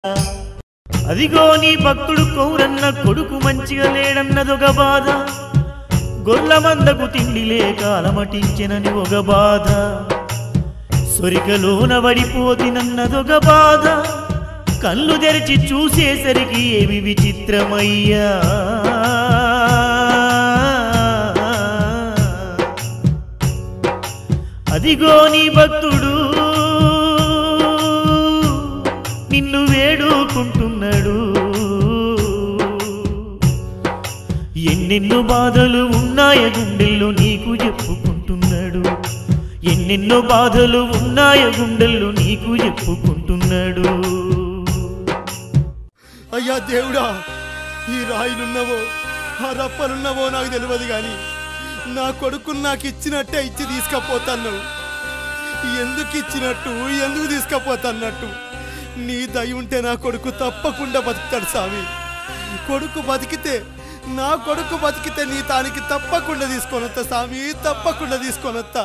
అదిగో నీ భక్తుడు కౌరన్న కొడుకు మంచిగా లేడన్నదొక బాధ గొర్ల మందకు తిండి లేక అలమటించెనని ఒక బాధ సొరికలోన పడిపోతినన్నదొక బాధ కళ్ళు తెరిచి చూసేసరికి ఏమి విచిత్రమయ్యా అదిగో నీ భక్తుడు నిన్ను వేడుకుంటున్నాడు ఎన్నెన్నో బాధలు ఉన్నాయ గుండెల్లో నీకు చెప్పుకుంటున్నాడు ఎన్నెన్నో బాధలు ఉన్నాయ గుండెల్లో నీకు చెప్పుకుంటున్నాడు అయ్యా దేవుడా ఈ రాయిలున్నవో ఆ రప్పలున్నవో నాకు తెలియదు కానీ నా కొడుకును నాకు ఇచ్చినట్టే ఇచ్చి తీసుకపోతాను ఎందుకు ఇచ్చినట్టు ఎందుకు తీసుకపోతాన్నట్టు నీ దయ ఉంటే నా కొడుకు తప్పకుండా బతుకుతాడు స్వామి కొడుకు బతికితే నా కొడుకు బతికితే నీ తానికి తప్పకుండా తీసుకొనొత్తా స్వామి తప్పకుండా తీసుకొనొత్తా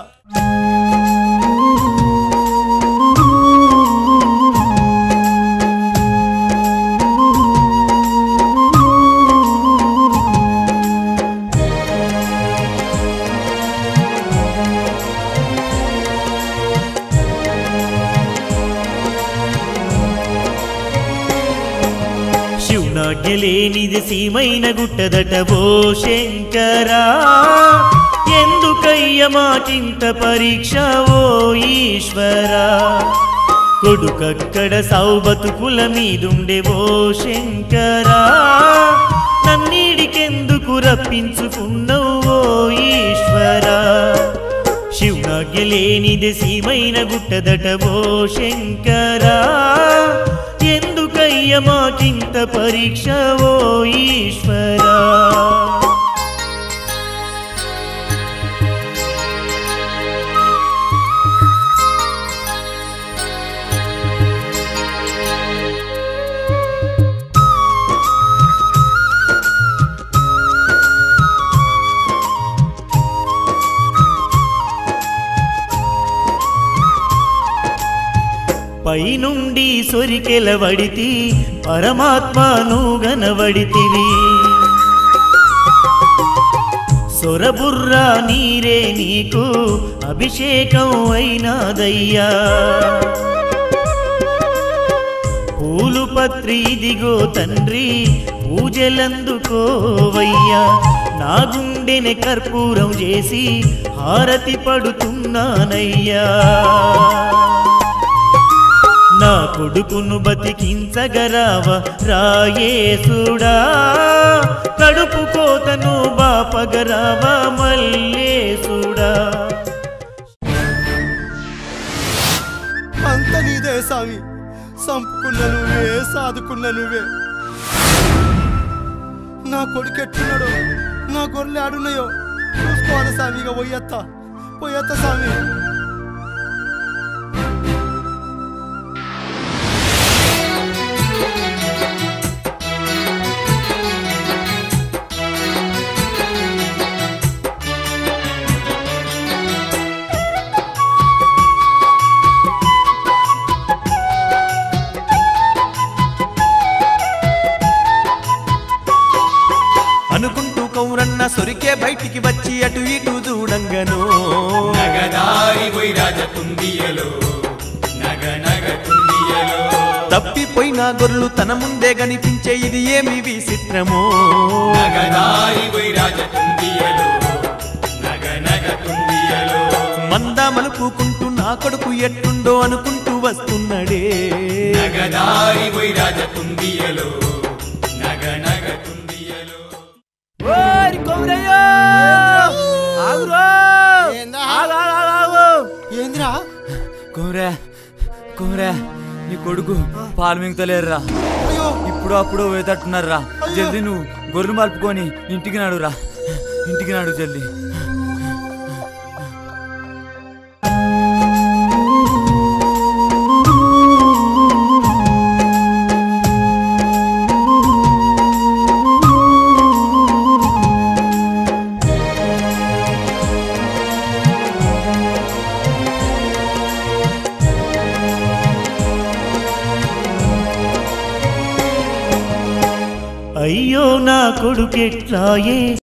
శివునాజ్ఞలేనిది సీమైన గుట్టదట ఓ శంకరా ఎందుకయ్య మాకింత పరీక్ష ఓ ఈశ్వరా కొడుకక్కడ సౌబతుకుల మీదుండే ఓ శంకరా నన్నీడికెందుకు రప్పించుకున్నావు ఓ ఈశ్వరా శివునాజ్ఞలేనిది సీమైన గుట్టదట ఓ శంకరా ఎందుకయ్య మాకింత పరీక్ష ఓ ఈశ్వరా పైనుండి సొరికెలవడితి పరమాత్మను గనవడితివి సొరబుర్రా నీరే నీకు అభిషేకం అయినాదయ్యా పూలు పత్రి దిగో తండ్రి పూజలందుకోవయ్యా నా గుండెని కర్పూరం చేసి హారతి పడుతున్నానయ్యా నా కొడుకును బతికించగరావ రాయేసుడా కడుపు కోతను బాపగరావ మల్లేసుడా అంత నీదే స్వామి సంపుకున్న నువ్వే సాదుకున్న నువ్వే నా కొడుకు ఎట్టున్నాడో నా గొర్రెలు ఆడున్నాయో చూసుకోవాలి స్వామి ఇక పోయత్త పోయత్త స్వామి అనుకుంటూ కౌరన్న సొరికే బయటికి వచ్చి అటు ఇటు చూడంగను నగదారి పోయి రాజ తుందియలో నగ నగ తుందియలో తప్పిపోయిన గొర్రెలు తన ముందే కనిపించే ఇది ఏమి విచిత్రమో నగదారి పోయి రాజ తుందియలో నగ నగ తుందియలో మంద మలుపుకుంటూ నా కొడుకు ఎట్టుండో అనుకుంటూ వస్తున్నడే నగదారి పోయి రాజ తుందియలో నగ నగ తుందియలో ఏందిరా కుమరే కుమరే నీ కొడుకు పాలు మింగుతలేరురా అయ్యో ఇప్పుడు అప్పుడు వేతట్టున్నారా జల్దీ నువ్వు గొర్రెలు మలుపుకొని ఇంటికి నాడురా ఇంటికి నాడు జల్దీ అయ్యో నా కొడుకెట్లాయే